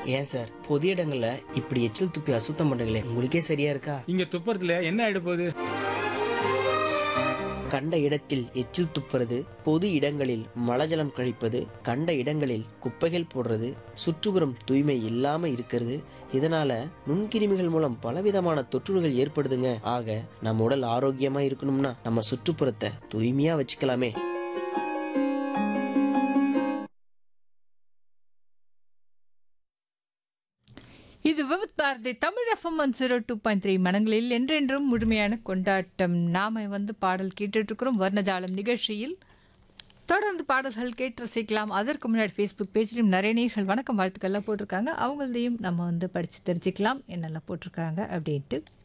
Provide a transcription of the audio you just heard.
ஏன் சார் பொது இடங்கள்ல இப்படி எச்சில் துப்பி அசுத்தம் பண்றீங்களே உங்களுக்கே சரியா இருக்கா இங்க துப்புறதுல என்ன ஆயிட போகுது கண்ட இடத்தில் எச்சில் துப்புறது பொது இடங்களில் மலஜலம் கழிப்பது கண்ட இடங்களில் குப்பைகள் போடுறது சுற்றுப்புறம் தூய்மை இல்லாம இருக்கிறது இதனால நுண்கிருமிகள் மூலம் பலவிதமான தொற்றுநோய்கள் ஏற்படுதுங்க ஆக நம்ம உடல் ஆரோக்கியமா இருக்கணும்னா நம்ம சுற்றுப்புறத்தை தூய்மையா வச்சுக்கலாமே இது விவத்தார்த்தை Tamil FM one zero two point three மனங்களில் என்றென்றும் முழுமையான கொண்டாட்டம் நாம வந்து பாடல் கேட்டுட்டு இருக்கிறோம் வர்ணஜாலம் நிகழ்ச்சியில் தொடர்ந்து பாடல்கள் கேட்டு ரசிக்கலாம் அதற்கு முன்னாடி ஃபேஸ்புக் பேஜ்லையும் நிறைய நேர்கள் வணக்கம் வாழ்த்துக்கள்லாம் போட்டிருக்காங்க அவங்களதையும் நம்ம வந்து படித்து தெரிஞ்சுக்கலாம் என்னெல்லாம் போட்டிருக்காங்க அப்படின்ட்டு